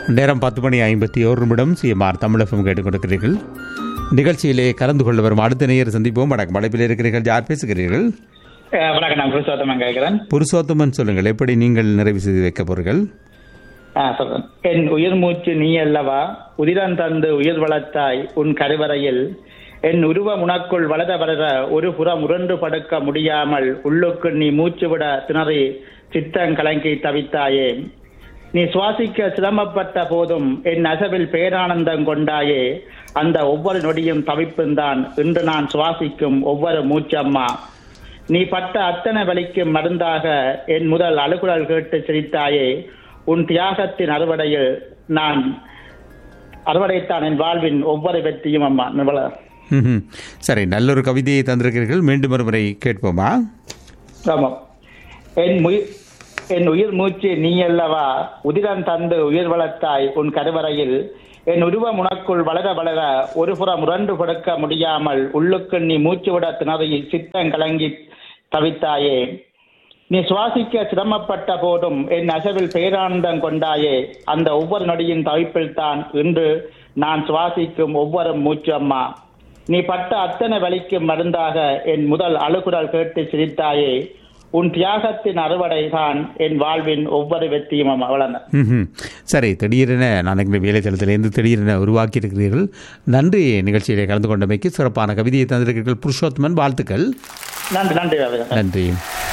நேரம் பத்து மணி ஐம்பத்தி ஒரு நிமிடம் சிஎம்ஆர் தமிழகம் கேட்டுக் கொடுக்கிறீர்கள் நிகழ்ச்சியிலே கலந்து கொள்ள வரும் அடுத்த நேயர் சந்திப்போம் வணக்கம் அழைப்பில் இருக்கிறீர்கள் யார் பேசுகிறீர்கள் அஹ் வணக்கம் நான் புருஷோத்தமன் கேட்கிறேன் புருஷோத்தமன் சொல்லுங்கள் எப்படி நீங்கள் நிறைவு செய்து வைக்க போறீர்கள் ஆ, சொல்றேன் என் உயிர் மூச்சு நீ அல்லவா உதிரம் தந்து உயிர் வளர்த்தாய் உன் கருவறையில் என் உருவம் உனக்குள் வளர வளர ஒரு புறம் உருண்டு படுக்க முடியாமல் உள்ளுக்கு நீ மூச்சு விட திணறி சித்தம் கலங்கி தவித்தாயே நீ சுவாசிக்க சிரமப்பட்ட போதும் என் அசவில் பேரானந்தம் கொண்டாயே அந்த ஒவ்வொரு நொடியும் தவிப்புந்தான் இன்று நான் சுவாசிக்கும் ஒவ்வொரு மூச்சம்மா நீ பட்ட அத்தனை வலிக்கும் மருந்தாக என் முதல் அழுகுரல் கேட்டு சிரித்தாயே உன் தியாகத்தின் அறுவடையில் நான் அறுவடைத்தான் என் வாழ்வின் ஒவ்வொரு வெற்றியும் அம்மா நிவள ம்ஹும். சரி நல்ல ஒரு கவிதையை தந்திருக்கிறீர்கள் மீண்டும் ஒரு முறை கேட்போமா ஆமாம் என் உயிர் என் உயிர் மூச்சு நீ அல்லவா உதிரம் தந்து உயிர் வளர்த்தாய் உன் கருவறையில் என் உருவம் உனக்குள் வளர வளர ஒரு புறம் உரண்டு கொடுக்க முடியாமல் உள்ளுக்கு நீ மூச்சு விட திணறி சித்தம் கலங்கி தவித்தாயே நீ சுவாசிக்க சிரமப்பட்ட போதும் என் அசவில் பேரானந்தம் கொண்டாயே அந்த ஒவ்வொரு நொடியின் தவிப்பில் தான் இன்று நான் சுவாசிக்கும் ஒவ்வொரு மூச்சு அம்மா நீ பட்ட அத்தனை வலிக்கும் மருந்தாக என் முதல் அழுகுரல் கேட்டு சிரித்தாயே உன் தியாகத்தின் அறுவடை தான் என் வாழ்வின் ஒவ்வொரு வெற்றியும் அம்மா அவ்வளவுதான் ம்ஹும். சரி திடீரென நான் எங்கள் வேலைத்தளத்திலிருந்து திடீரென உருவாக்கி இருக்கிறீர்கள் நன்றி நிகழ்ச்சியிலே கலந்து கொண்டமைக்கு சிறப்பான கவிதையை தந்திருக்கிறீர்கள் புருஷோத்தமன் வாழ்த்துக்கள் நன்றி நன்றி ரவி. நன்றி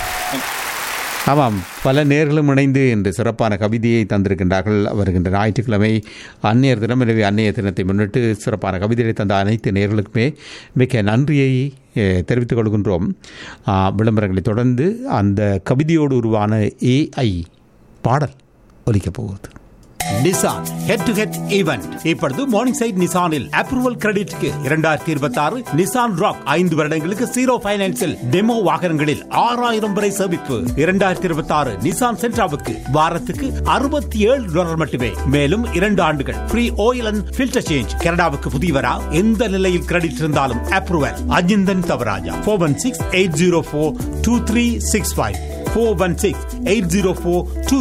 ஆமாம் பல நேர்களும் இணைந்து இன்று சிறப்பான கவிதையை தந்திருக்கின்றார்கள் வருகின்ற ஞாயிற்றுக்கிழமை அந்நியர் தினம் எனவே அந்நிய தினத்தை முன்னிட்டு சிறப்பான கவிதையை தந்த அனைத்து நேர்களுக்குமே மிக்க நன்றியை eh, தெரிவித்துக் கொள்கின்றோம் ஆ, விளம்பரங்களை தொடர்ந்து அந்த கவிதையோடு உருவான ஏஐ பாடல் ஒலிக்கப் போகிறது Nissan head to head event இப்பொழுது மார்னிங் சைட் நிசானில் அப்ரூவல் கிரெடிட்க்கு இரண்டாயிரத்தி இருபத்தி ஆறு நிசான் ராக் ஐந்து வருடங்களுக்கு ஜீரோ பைனான்சில் டெமோ வாகனங்களில் ஆறாயிரம் வரை சேமிப்பு இரண்டாயிரத்தி இருபத்தி ஆறு நிசான் சென்ட்ராவுக்கு வாரத்துக்கு அறுபத்தி ஏழு டாலர் மட்டுமே மேலும் இரண்டு ஆண்டுகள் free oil and filter change கனடாவுக்கு புதியவரா எந்த நிலையில் கிரெடிட் இருந்தாலும் approval Ajinthan Thavarajah four one six eight zero four two three six five four one six eight zero four two